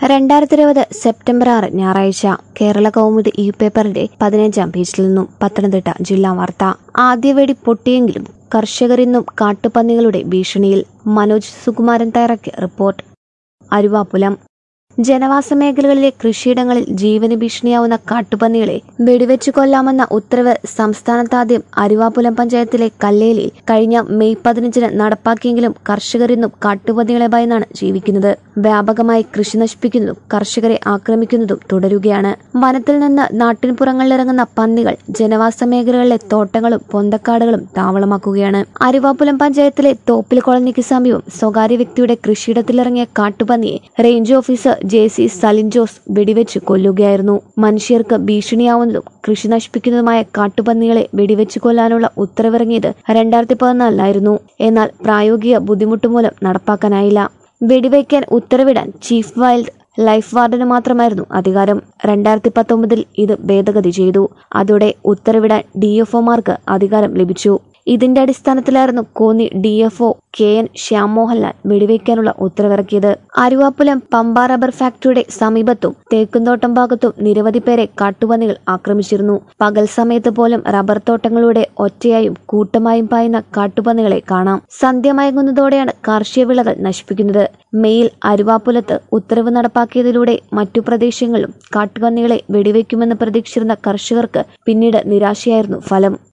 രണ്ടായിരത്തി ഇരുപത് സെപ്റ്റംബർ ആറ് ഞായറാഴ്ച കേരള കൗമുദി ഈ പേപ്പറിന്റെ പതിനഞ്ചാം പേജിൽ നിന്നും പത്തനംതിട്ട ജില്ലാ വാർത്ത ആദ്യ വെടി പൊട്ടിയെങ്കിലും കർഷകരിന്നും കാട്ടുപന്നികളുടെ ഭീഷണിയിൽ മനോജ് സുകുമാരൻ തയ്യാറാക്കിയ റിപ്പോർട്ട് അരുവാപ്പുലം ജനവാസ മേഖലകളിലെ കൃഷിയിടങ്ങളിൽ ജീവന് ഭീഷണിയാവുന്ന കാട്ടുപന്നികളെ വെടിവെച്ചു കൊല്ലാമെന്ന ഉത്തരവ് സംസ്ഥാനത്താദ്യം അരുവാപുലം പഞ്ചായത്തിലെ കല്ലേലിൽ കഴിഞ്ഞ മെയ് പതിനഞ്ചിന് നടപ്പാക്കിയെങ്കിലും കർഷകരിന്നും കാട്ടുപന്നികളെ ഭയന്നാണ് ജീവിക്കുന്നത് വ്യാപകമായി കൃഷി നശിപ്പിക്കുന്നതും കർഷകരെ ആക്രമിക്കുന്നതും തുടരുകയാണ് വനത്തിൽ നിന്ന് നാട്ടിൻപുറങ്ങളിലിറങ്ങുന്ന പന്നികൾ ജനവാസ മേഖലകളിലെ തോട്ടങ്ങളും പൊന്തക്കാടുകളും താവളമാക്കുകയാണ് അരുവാപുലം പഞ്ചായത്തിലെ തോപ്പിൽ കോളനിക്ക് സമീപം സ്വകാര്യ വ്യക്തിയുടെ കൃഷിയിടത്തിലിറങ്ങിയ കാട്ടുപന്നിയെ range officer J C Salin Jose വെടിവെച്ച് കൊല്ലുകയായിരുന്നു മനുഷ്യർക്ക് ഭീഷണിയാവുന്നതും കൃഷി നശിപ്പിക്കുന്നതുമായ കാട്ടുപന്നികളെ വെടിവെച്ച് കൊല്ലാനുള്ള ഉത്തരവിറങ്ങിയത് രണ്ടായിരത്തി പതിനാലിലായിരുന്നു എന്നാൽ പ്രായോഗിക ബുദ്ധിമുട്ട് മൂലം നടപ്പാക്കാനായില്ല വെടിവയ്ക്കാൻ ഉത്തരവിടാൻ ചീഫ് വൈൽഡ് ലൈഫ് വാർഡന് മാത്രമായിരുന്നു അധികാരം രണ്ടായിരത്തി പത്തൊമ്പതിൽ ഇത് ഭേദഗതി ചെയ്തു അതോടെ ഉത്തരവിടാൻ ഡി എഫ് ഒമാർക്ക് അധികാരം ലഭിച്ചു ഇതിന്റെ അടിസ്ഥാനത്തിലായിരുന്നു Konni D F O K N ശ്യാംമോഹൻലാൽ വെടിവെക്കാനുള്ള ഉത്തരവിറക്കിയത് Aruvappulam Pamba rubber ഫാക്ടറിയുടെ സമീപത്തും തേക്കുംതോട്ടം ഭാഗത്തും നിരവധി പേരെ കാട്ടുപന്നികൾ ആക്രമിച്ചിരുന്നു പകൽ സമയത്ത് പോലും റബ്ബർ തോട്ടങ്ങളുടെ ഒറ്റയായും കൂട്ടമായും പായുന്ന കാട്ടുപന്നികളെ കാണാം സന്ധ്യ മയങ്ങുന്നതോടെയാണ് കാർഷിക വിളകൾ നശിപ്പിക്കുന്നത് മെയിൽ അരുവാപ്പുലത്ത് ഉത്തരവ് നടപ്പാക്കിയതിലൂടെ മറ്റു പ്രദേശങ്ങളിലും കാട്ടുപന്നികളെ വെടിവെക്കുമെന്ന് പ്രതീക്ഷിച്ചിരുന്ന കർഷകർക്ക് പിന്നീട് നിരാശയായിരുന്നു ഫലം